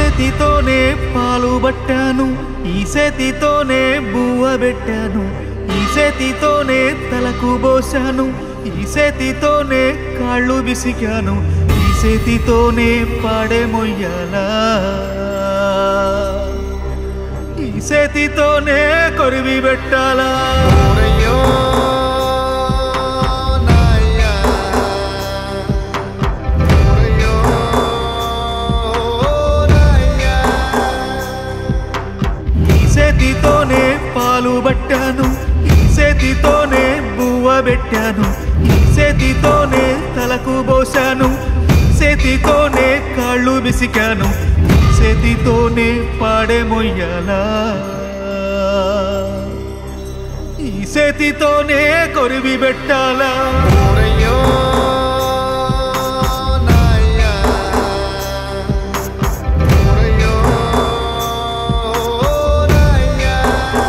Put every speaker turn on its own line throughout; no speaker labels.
చేతితోనే పాలు పట్టాను ఈ చేతితోనే బువ్వ పెట్టాను ఈ చేతితోనే తలకు పోసాను ఈ చేతితోనే కాళ్ళు విసికాను ఈ చేతితోనే పాడే మొయ్యాలా ఈ చేతితోనే కొరివి పెట్టాలా
ఓరయ్యో నాయ్యా ఓరయ్యో నాయ్యా
ఈ చేతితోనే పాలు పట్టాను ఈ చేతితోనే బువ్వ పెట్టాను ఈ చేతితోనే తలకు పోసాను ఈ చేతితోనే కాళ్ళు విసికాను ఈ చేతితోనే పాడే మొయ్యాలా ఈ చేతితోనే కొరివి పెట్టాలా
ఓరయ్యో నాయ్యా ఓరయ్యో నాయ్యా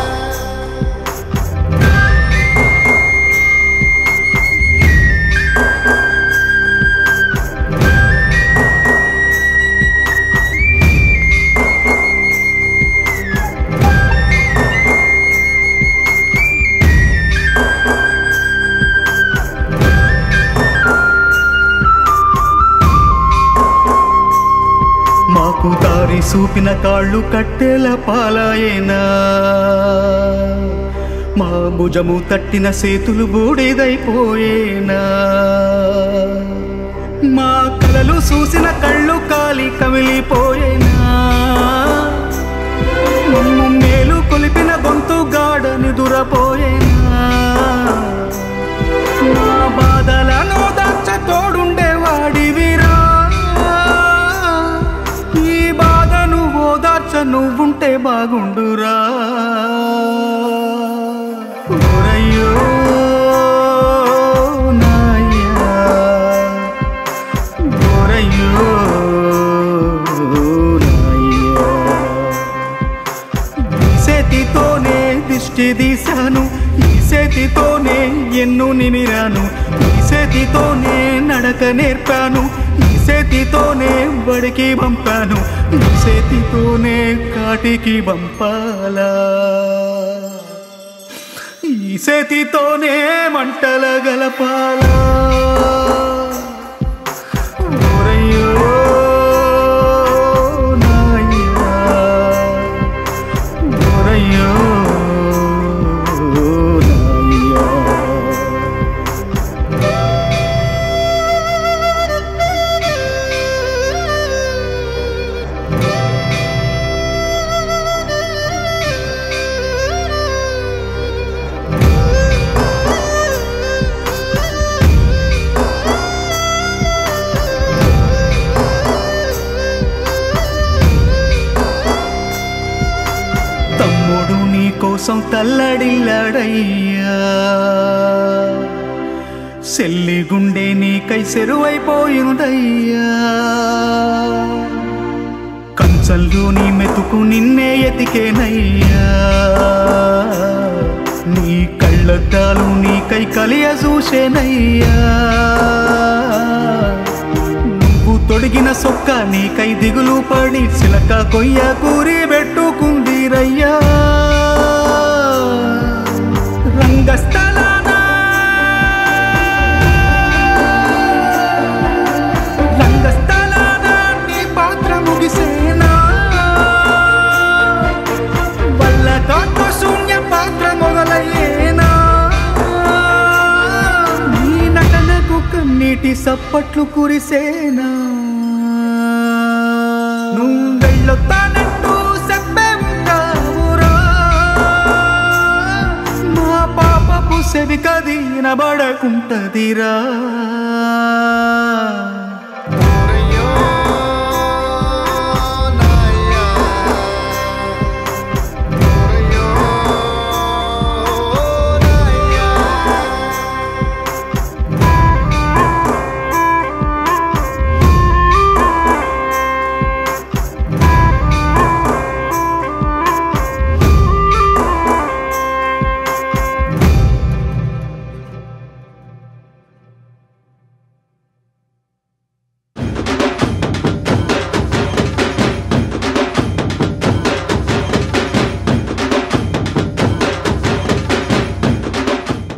మాకు దారి చూపిన కాళ్ళు కట్టెల పాలాయేనా మా భుజము తట్టిన సేతులు బూడిదైపోయేనా మా కలలు చూసిన కళ్ళు కాలి కమిలిపోయేనా మమ్ము మేలు కొలిపిన గొంతు గాఢ నిదురపోయేనా నా బాధలను దాచ తోడుండేవాడివిరా ఈ బాధను ఓదార్చ నువ్వుంటే బాగుండురా ఓరయ్యో నాయ్యా ఓరయ్యో నాయ్యా ఈ చేతితోనే దిష్టి తీశాను ఈ చేతితోనే ఎన్ను నిమిరాను ఈ చేతితోనే నడక నేర్పాను ఈ చేతితోనే బడికి పంపాను ఈ చేతితోనే కాటికి పంపాలా ఈ చేతితోనే మంటల గలపాలా ఓరయ్యో నాయ్యా ఓరయ్యో నాయ్యా తమ్ముడు నీ కోసం తల్లడిల్లాడయ్యా సెల్లి గుండె నీకై సెరువైపోయిందయ్యా కంచంలో నీ మెతుకు నిన్నే ఎతికేనయ్యా నీ కళ్ళద్దాలు నీకై కలియ చూసేనయ్యా నువ్వు తొడిగిన సొక్క నీకై దిగులు పడి చిలక కొయ్య కూరి పెట్టుకుందిరయ్యా రంగస్థలాన రంగస్థలాన నీ పాత్ర ముగిసేనా వల్ల కాక శూన్య పాత్ర మొదలయ్యేనా నీ నటనకు కన్నీటి సప్పట్లు కురిసేనా నువ్వు వెళ్ళొత్తానంటూ చెప్పే ఉంటావురా మా పాపపు సెవి కదినబడకుంటదిరా